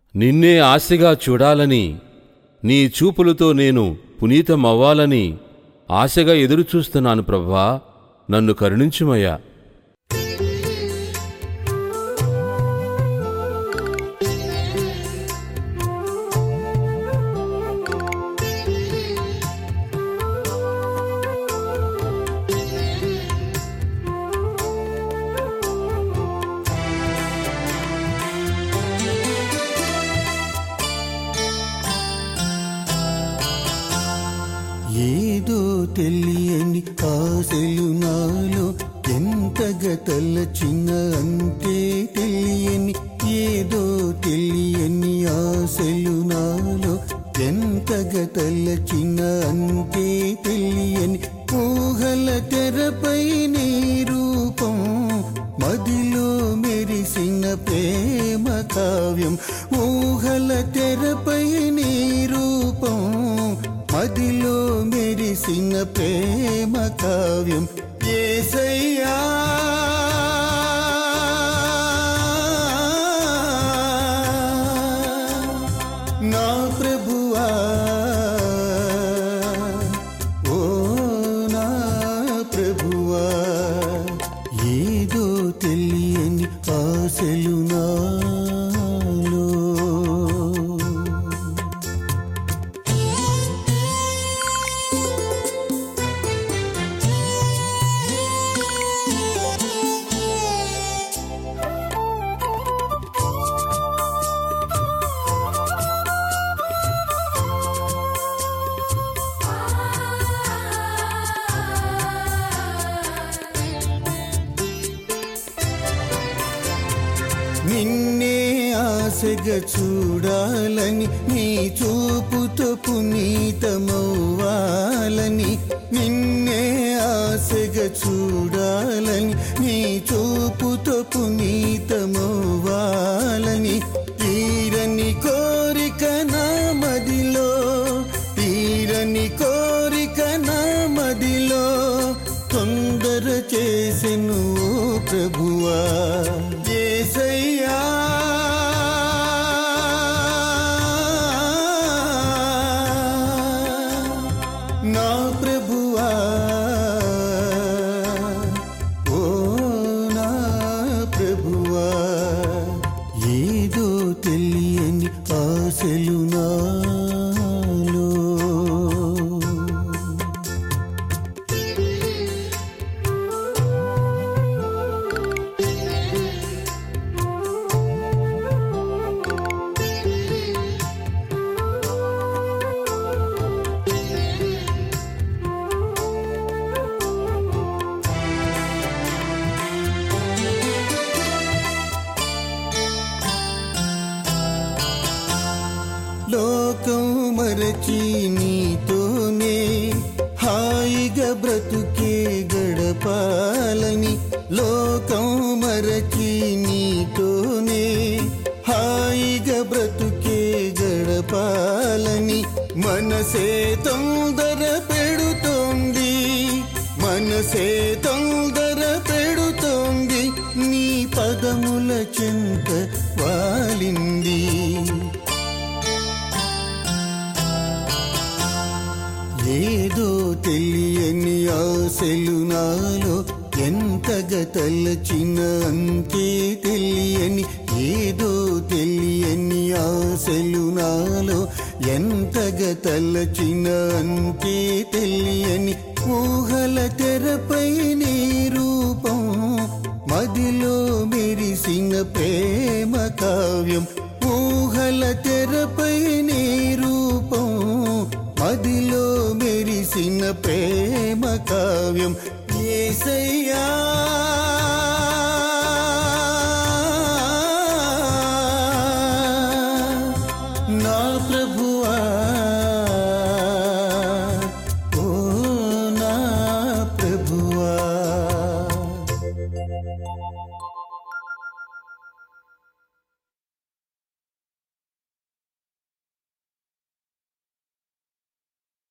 నిన్నే ఆశగా చూడాలని నీ చూపులతో నేను పునీతమవ్వాలని ఆశగా ఎదురుచూస్తున్నాను ప్రభా నన్ను కరుణించుమయ్యా ఏదో తెలియని ఆశలు నాలో ఎంతగా తలచిన అంతే తెలియని ఏదో తెలియని ఆశలు నాలో ఎంతగా తలచిన అంతే తెలియని ఊహల తెరపై నీ రూపం మదిలో మెరిసిన ప్రేమ కావ్యం ఊహల తెరపై నీ రూపం మదిలో మెరిసిన ప్రేమ కావ్యం ఏసయ్యా నా ప్రభువా ఓ నా ప్రభువా ఏదో తెలియని ఆశలు నాలో నిన్నే ఆశగా చూడాలని నీ చూపుతో పునీతమవ్వాలని నిన్నే ఆశగా చూడాలని నీ చూపుతో పునీతమవ్వాలని తీరని కోరిక నా మదిలో తీరని కోరిక నా మదిలో తొందర చేసెను ఓ ప్రభువా ఏసయ్యా నా ప్రభువా ఓ నా ప్రభువా ఏదో తెలియని ఆశలు నాలో లోకం మరచి నీతోనే హాయిగా బ్రతుకే గడపాలని లోకం మరచి నీతోనే హాయిగా బ్రతుకే గడపాలని మనసే తొందర పెడుతోంది మనసే తొందర పెడుతోంది నీ పదముల చింత వాలింది ఏదో తెలియని ఆశలు నాలో ఎంతగా తలచిన అంతే తెలియని ఏదో తెలియని ఆశలు నాలో ఎంతగా తలచిన అంతే తెలియని ఊహల తెరపై నీ రూపం మదిలో మెరిసిన ప్రేమ కావ్యం ఊహల తెరపై నీ రూపం మదిలో మెరిసిన ప్రేమ కావ్యం ఏసయ్యా